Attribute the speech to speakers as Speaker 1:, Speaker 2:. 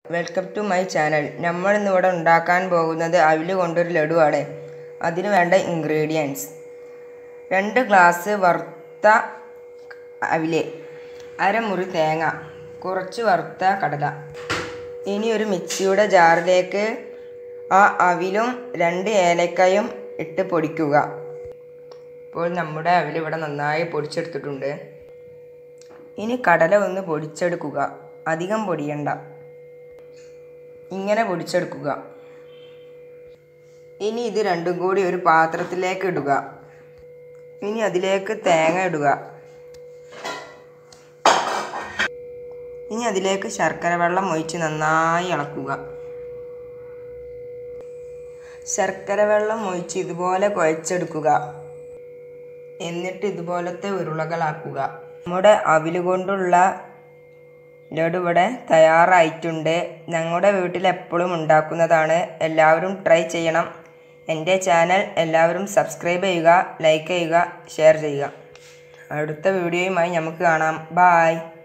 Speaker 1: welcome to my channel നമ്മൾ ഇന്നിവിടെ ഉണ്ടാക്കാൻ പോകുന്നത് അവിൽ കൊണ്ടൊരു ലഡുവാണ് അതിന് വേണ്ട ഇൻഗ്രീഡിയൻസ് രണ്ട് ഗ്ലാസ് വറുത്ത അവില് അരമുറി തേങ്ങ കുറച്ച് വറുത്ത കടല ഇനി ഒരു മിക്സിയുടെ ജാറിലേക്ക് ആ അവിലും രണ്ട് ഏലക്കായും ഇട്ട് പൊടിക്കുക ഇപ്പോൾ നമ്മുടെ അവിൽ ഇവിടെ നന്നായി പൊടിച്ചെടുത്തിട്ടുണ്ട് ഇനി കടല ഒന്ന് പൊടിച്ചെടുക്കുക അധികം പൊടിയണ്ട ഇങ്ങനെ പൊടിച്ചെടുക്കുക ഇനി ഇത് രണ്ടും കൂടി ഒരു പാത്രത്തിലേക്ക് ഇടുക ഇനി അതിലേക്ക് തേങ്ങ ഇടുക ഇനി അതിലേക്ക് ശർക്കര വെള്ളം ഒഴിച്ച് നന്നായി ഇളക്കുക ശർക്കര വെള്ളം ഒഴിച്ച് ഇതുപോലെ കുഴച്ചെടുക്കുക എന്നിട്ട് ഇതുപോലത്തെ ഉരുളകളാക്കുക നമ്മുടെ അവില് കൊണ്ടുള്ള ലഡു ഇവിടെ തയ്യാറായിട്ടുണ്ട് ഞങ്ങളുടെ വീട്ടിൽ എപ്പോഴും ഉണ്ടാക്കുന്നതാണ് എല്ലാവരും ട്രൈ ചെയ്യണം എൻ്റെ ചാനൽ എല്ലാവരും സബ്സ്ക്രൈബ് ചെയ്യുക ലൈക്ക് ചെയ്യുക ഷെയർ ചെയ്യുക അടുത്ത വീഡിയോയുമായി നമുക്ക് കാണാം ബായ്